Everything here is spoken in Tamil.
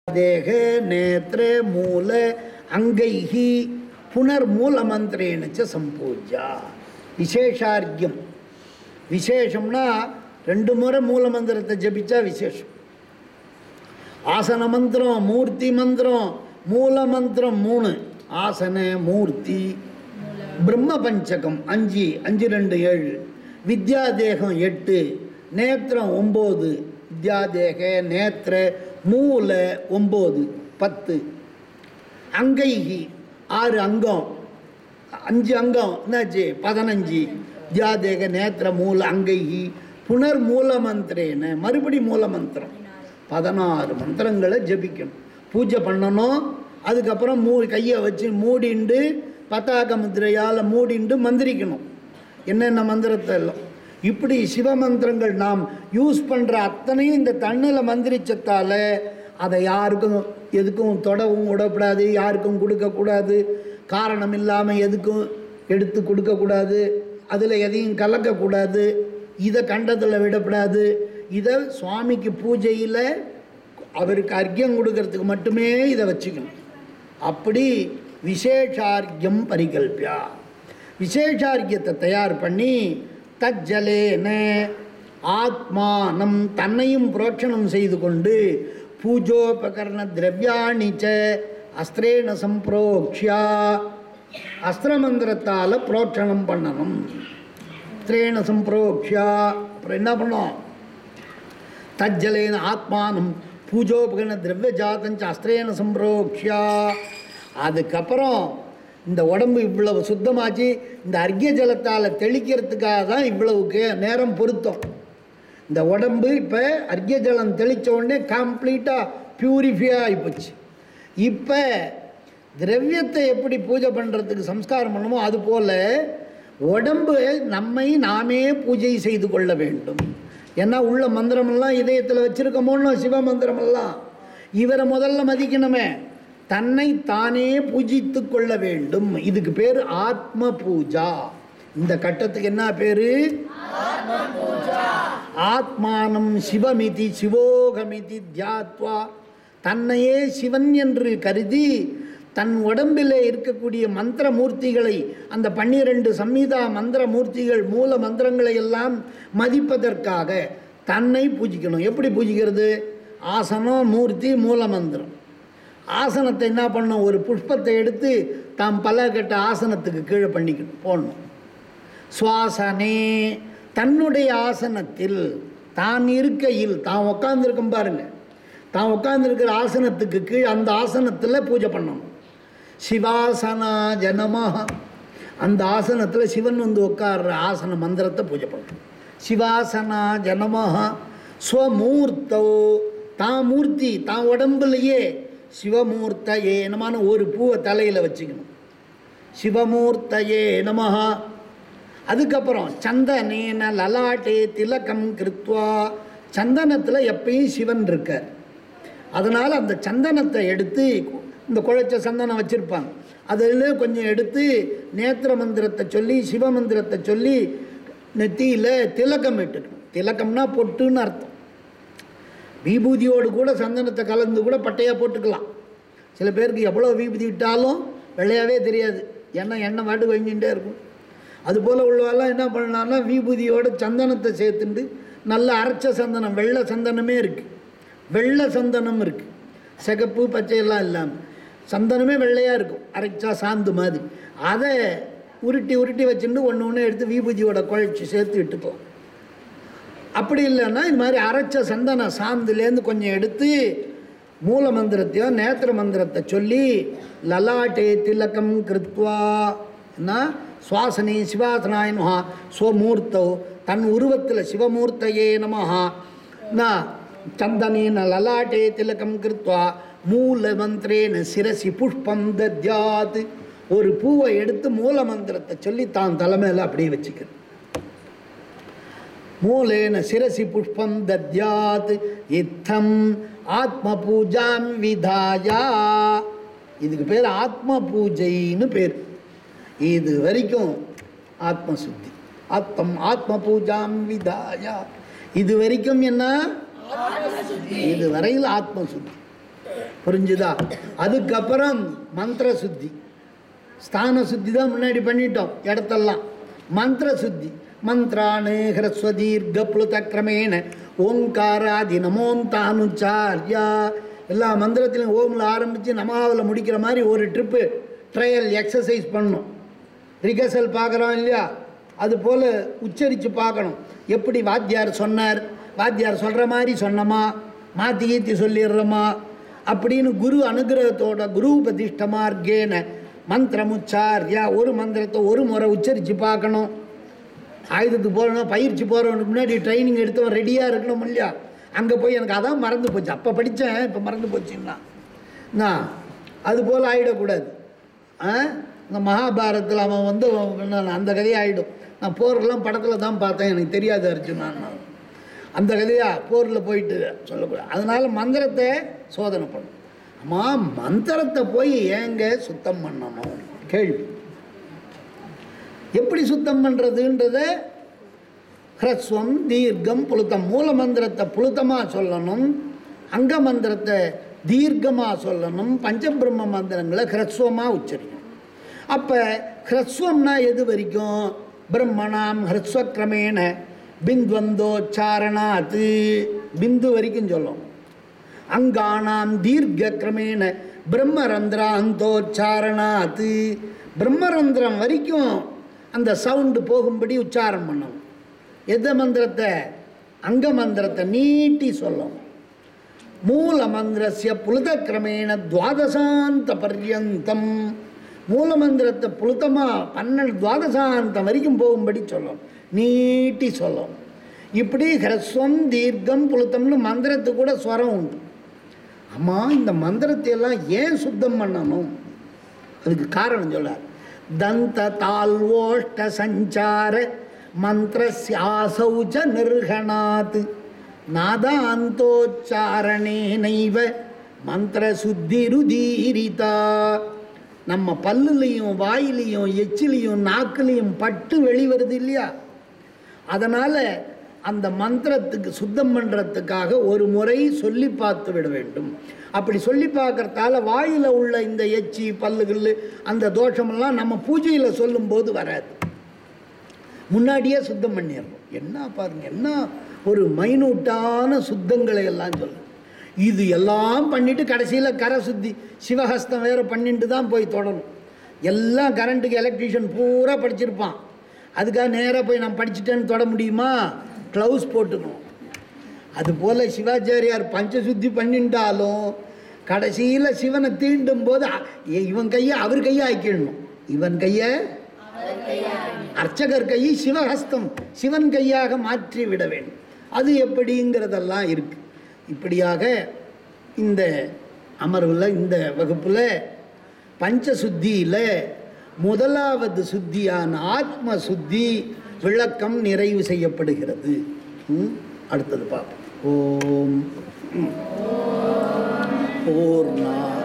தேக நேத்திர மூல அங்கைஹி புனர்மூலமந்திரேன ச சம்பூஜ்யா விசேஷார்க்கியம் விசேஷம்னா ரெண்டு முறை மூல மந்திரத்தை ஜபிச்சா விசேஷம் ஆசன மந்திரம் மூர்த்தி மந்திரம் மூல மந்திரம் மூணு ஆசன மூர்த்தி பிரம்ம பஞ்சகம் அஞ்சு அஞ்சு ரெண்டு ஏழு வித்யாதேகம் எட்டு நேத்திரம் ஒம்பது வித்யாதேக நேத்திர மூல ஒம்பது பத்து அங்கைகி ஆறு அங்கம் அஞ்சு அங்கம் என்னாச்சு பதினஞ்சு வித்யாதேக நேத்திர மூல அங்கைகி புனர் மூல மந்திரேன மறுபடி மூல மந்திரம் பதினாறு மந்திரங்களை ஜபிக்கணும் பூஜை பண்ணணும் அதுக்கப்புறம் மூ கையை வச்சு மூடிண்டு பத்தாக்க முத்திரையால் மூடிண்டு மந்திரிக்கணும் என்னென்ன மந்திரத்தை எல்லாம் இப்படி சிவ மந்திரங்கள் நாம் யூஸ் பண்ணுற அத்தனையும் இந்த தண்ணில் மந்திரிச்சத்தால் அதை யாருக்கும் எதுக்கும் தொடவும் விடக்கூடாது யாருக்கும் கொடுக்கக்கூடாது காரணம் இல்லாமல் எதுக்கும் எடுத்து கொடுக்கக்கூடாது அதில் எதையும் கலக்கக்கூடாது இதை கண்டத்தில் விடக்கூடாது இதை சுவாமிக்கு பூஜையில் அவருக்கு அர்க்கியம் கொடுக்கறதுக்கு மட்டுமே இதை வச்சுக்கணும் அப்படி விசேஷார்க்கியம் பரிகல்பியா விசேஷார்க்கியத்தை தயார் பண்ணி தஜ்ஜலேன ஆத்மானம் தன்னையும் புரோட்சணம் செய்து கொண்டு பூஜோபகரண திரவியாணி ச அஸ்திரேன சம்பிரோக்ஷியா அஸ்திரமந்திரத்தால் புரோட்சணம் பண்ணணும் அஸ்திரேன சம்பிரோக்ஷியா அப்புறம் என்ன பண்ணோம் தஜ்ஜலேன ஆத்மானம் பூஜோபகரண திரவிய ஜாத்தஞ்ச அஸ்திரேன சம்பிரோக்ஷியா அதுக்கப்புறம் இந்த உடம்பு இவ்வளவு சுத்தமாச்சு இந்த அர்க்கிய ஜலத்தால் தெளிக்கிறதுக்காக தான் இவ்வளவுக்கு நேரம் பொருத்தம் இந்த உடம்பு இப்போ அர்க்கிய ஜலம் தெளித்த உடனே கம்ப்ளீட்டாக பியூரிஃபை ஆகிப்போச்சு இப்போ திரவியத்தை எப்படி பூஜை பண்ணுறதுக்கு சம்ஸ்காரம் பண்ணுமோ அதுபோல் உடம்பு நம்மை நாமே பூஜை செய்து கொள்ள வேண்டும் ஏன்னா உள்ள மந்திரமெல்லாம் இதயத்தில் வச்சுருக்கமோன்னு சிவ மந்திரமெல்லாம் இவரை முதல்ல மதிக்கணுமே தன்னை தானே பூஜித்து கொள்ள வேண்டும் இதுக்கு பேர் ஆத்ம பூஜா இந்த கட்டத்துக்கு என்ன பேரு ஆத்மானம் சிவமிதி சிவோகமிதி தியாத்வா தன்னையே சிவன் என்று கருதி தன் உடம்பிலே இருக்கக்கூடிய மந்திர மூர்த்திகளை அந்த பன்னிரண்டு சம்ஹிதா மந்திர மூர்த்திகள் மூல மந்திரங்களை எல்லாம் மதிப்பதற்காக தன்னை பூஜிக்கணும் எப்படி பூஜிக்கிறது ஆசனம் மூர்த்தி மூல மந்திரம் ஆசனத்தை என்ன பண்ணணும் ஒரு புஷ்பத்தை எடுத்து தாம் பல கட்ட ஆசனத்துக்கு கீழே பண்ணிக்கணும் போடணும் சுவாசனே தன்னுடைய ஆசனத்தில் தான் இருக்கையில் தான் உட்காந்துருக்கும் பாருங்க தான் உட்காந்துருக்கிற ஆசனத்துக்கு கீழே அந்த ஆசனத்தில் பூஜை பண்ணணும் சிவாசனா ஜனமாக அந்த ஆசனத்தில் சிவன் வந்து உட்கார்ற ஆசன மந்திரத்தை பூஜை பண்ணணும் சிவாசனா ஜனமாக ஸ்வமூர்த்தோ தான் மூர்த்தி தான் உடம்புலையே சிவமூர்த்தயே நமமான ஒரு பூவை தலையில் வச்சுக்கணும் சிவமூர்த்தயே நமஹா அதுக்கப்புறம் சந்தனேன லலாட்டே திலகம் கிருத்வா சந்தனத்தில் எப்பயும் சிவன் இருக்கார் அதனால் அந்த சந்தனத்தை எடுத்து இந்த குழைச்ச சந்தனம் வச்சுருப்பாங்க அதில் கொஞ்சம் எடுத்து நேத்திர மந்திரத்தை சொல்லி சிவ மந்திரத்தை சொல்லி நெத்தியில் திலகம் இட்டுக்கணும் திலகம்னா பொட்டுன்னு அர்த்தம் விபூதியோடு கூட சந்தனத்தை கலந்து கூட பட்டையாக போட்டுக்கலாம் சில பேருக்கு எவ்வளோ விபூதி விட்டாலும் வெள்ளையாகவே தெரியாது ஏன்னா எண்ணெய் மாட்டுக்கு வங்கிட்டே இருக்கும் அதுபோல் உள்ளவெல்லாம் என்ன பண்ணலாம்னா விபூதியோட சந்தனத்தை சேர்த்துண்டு நல்ல அரைச்ச சந்தனம் வெள்ளை சந்தனமே இருக்குது வெள்ளை சந்தனம் இருக்குது சிகப்பு பச்சையெல்லாம் இல்லாமல் சந்தனமே வெள்ளையாக இருக்கும் அரைச்சா சாந்து மாதிரி அதை உருட்டி உருட்டி வச்சுட்டு ஒன்று ஒன்று எடுத்து விபூதியோட குழைச்சி சேர்த்து விட்டுக்கலாம் அப்படி இல்லைன்னா இது மாதிரி அரைச்ச சந்தன சாந்துலேருந்து கொஞ்சம் எடுத்து மூல மந்திரத்தையோ நேத்திர மந்திரத்தை சொல்லி லலாட்டே திலகம் கிருத்வா என்ன சுவாசனே சிவாசனாய நமஹா ஸ்வமூர்த்தோ தன் உருவத்தில் சிவமூர்த்தையே நமஹா நான் சந்தனேன லலாட்டே திலகம் கிருத்வா மூல மந்திரேன சிரசி புஷ்பம் தத்யாத் ஒரு பூவை எடுத்து மூல மந்திரத்தை சொல்லி தான் தலைமையில் அப்படியே வச்சுக்கிறது மூலேன சிரசி புஷ்பம் தத்யாத் இத்தம் ஆத்ம பூஜாம் விதாயா இதுக்கு பேர் ஆத்ம பூஜைன்னு பேர் இது வரைக்கும் ஆத்ம சுத்தி ஆத்மம் ஆத்ம பூஜாம் விதாயா இது வரைக்கும் என்ன இது வரையில் ஆத்ம சுத்தி புரிஞ்சுதா அதுக்கப்புறம் மந்திர சுத்தி ஸ்தான சுத்தி தான் முன்னாடி பண்ணிட்டோம் இடத்தெல்லாம் மந்திர சுத்தி மந்த்ராணு ஹ்ரஸ்வதீர்க புளுதக்கிரமேண ஓங்காராதி நமோந்தானுச்சாரியா எல்லா மந்திரத்திலும் ஓமில் ஆரம்பித்து நமாவில் முடிக்கிற மாதிரி ஒரு ட்ரிப்பு ட்ரையல் எக்ஸசைஸ் பண்ணணும் ரிகர்சல் பார்க்குறோம் இல்லையா அது போல் உச்சரித்து பார்க்கணும் எப்படி வாத்தியார் சொன்னார் வாத்தியார் சொல்கிற மாதிரி சொன்னோமா மாற்றி கீத்தி சொல்லிடுறோமா அப்படின்னு குரு அனுகிரகத்தோட குரு பிரதிஷ்ட மார்க்கேன மந்திரமுச்சாரியா ஒரு மந்திரத்தை ஒரு முறை உச்சரித்து பார்க்கணும் ஆயுதத்துக்கு போகணும் பயிற்சி போகிறவனுக்கு முன்னாடி ட்ரைனிங் எடுத்தவன் ரெடியாக இருக்கணும் இல்லையா அங்கே போய் எனக்கு அதான் மறந்து போச்சு அப்போ படித்தேன் இப்போ மறந்து போச்சுன்னா நான் அது போல் ஆகிடக்கூடாது ஆ இந்த மகாபாரத்தில் அவன் வந்து அவன் நான் அந்த கதையை ஆகிடும் நான் போரெல்லாம் படத்தில் தான் பார்த்தேன் எனக்கு தெரியாது அர்ஜுனான் நான். அந்த கதையா போரில் போயிட்டு சொல்லக்கூடாது அதனால் மந்திரத்தை சோதனை பண்ணும் அம்மா மந்திரத்தை போய் ஏங்க சுத்தம் பண்ணணும் கேள்வி எப்படி சுத்தம் பண்ணுறதுன்றத ஹ்ரஸ்வம் தீர்க்கம் புளுத்தம் மூல மந்திரத்தை புளுத்தமாக சொல்லணும் அங்க மந்திரத்தை தீர்க்கமாக சொல்லணும் பஞ்சபிரம்ம மந்திரங்களை ஹ்ரஸ்வமாக உச்சரிக்கணும் அப்போ ஹ்ரஸ்வம்னா எது வரைக்கும் பிரம்மணாம் ஹ்ரஸ்வக்கிரமேண பிந்த்வந்தோச்சாரணாத்து பிந்து வரைக்கும் சொல்லணும் அங்கானாம் தீர்க்க கிரமேண பிரம்மரந்திராந்தோச்சாரணாத்து பிரம்மரந்திரம் வரைக்கும் அந்த சவுண்டு போகும்படி உச்சாரம் பண்ணணும் எந்த மந்திரத்தை அங்க மந்திரத்தை நீட்டி சொல்லணும் மூல மந்திரஸ்ய புலுத கிரமேண துவாதசாந்த பர்யந்தம் மூல மந்திரத்தை புலுத்தமாக பன்னெண்டு துவாதசாந்தம் வரைக்கும் போகும்படி சொல்லணும் நீட்டி சொல்லணும் இப்படி ஹ்ரஸ்வம் தீர்க்கம் புலுத்தம்னு மந்திரத்துக்கு கூட ஸ்வரம் உண்டு அம்மா இந்த மந்திரத்தை எல்லாம் ஏன் சுத்தம் பண்ணணும் அதுக்கு காரணம் சொல்றார் தந்த தாழ்வோஷ்ட சஞ்சார மந்திரஸ்யாசௌச்ச நிர்கணாத் நாதாந்தோச்சாரணேனைவ மந்திர சுத்திருதீரிதா நம்ம பல்லுலையும் வாயிலையும் எச்சிலையும் நாக்குலையும் பட்டு வெளிவருது இல்லையா அதனால் அந்த மந்திரத்துக்கு சுத்தம் பண்ணுறதுக்காக ஒரு முறை சொல்லி பார்த்து விட வேண்டும் அப்படி சொல்லி பார்க்கறதால வாயில் உள்ள இந்த எச்சி பல்லுகள் அந்த தோஷமெல்லாம் நம்ம பூஜையில் சொல்லும்போது வராது முன்னாடியே சுத்தம் பண்ணிடுறோம் என்ன பாருங்க என்ன ஒரு மைனூட்டான சுத்தங்களை எல்லாம் சொல்லும் இது எல்லாம் பண்ணிட்டு கடைசியில் கரை சுத்தி சிவஹஸ்தம் வேற பண்ணிட்டு தான் போய் தொடரும் எல்லாம் கரண்ட்டுக்கு எலக்ட்ரீஷியன் பூரா படிச்சிருப்பான் அதுக்காக நேராக போய் நான் படிச்சுட்டேன்னு தொட முடியுமா க்ளவுஸ் போட்டுக்கணும் அதுபோல் சிவாச்சாரியார் பஞ்சசுத்தி பண்ணிட்டாலும் கடைசியில் சிவனை தீண்டும் போது அ- இவன் கையை அவர் கையை ஆக்கிடணும் இவன் கையை அர்ச்சகர் கையை சிவஹஸ்தம் சிவன் கையாக மாற்றி விட வேண்டும் அது எப்படிங்கிறதெல்லாம் இருக்கு இப்படியாக இந்த அமர்வில் இந்த வகுப்பில் பஞ்சசுத்தியில் முதலாவது சுத்தியான ஆத்ம சுத்தி விளக்கம் நிறைவு செய்யப்படுகிறது ம், அடுத்தது பார்ப்போம் ஓம் பூர்ணா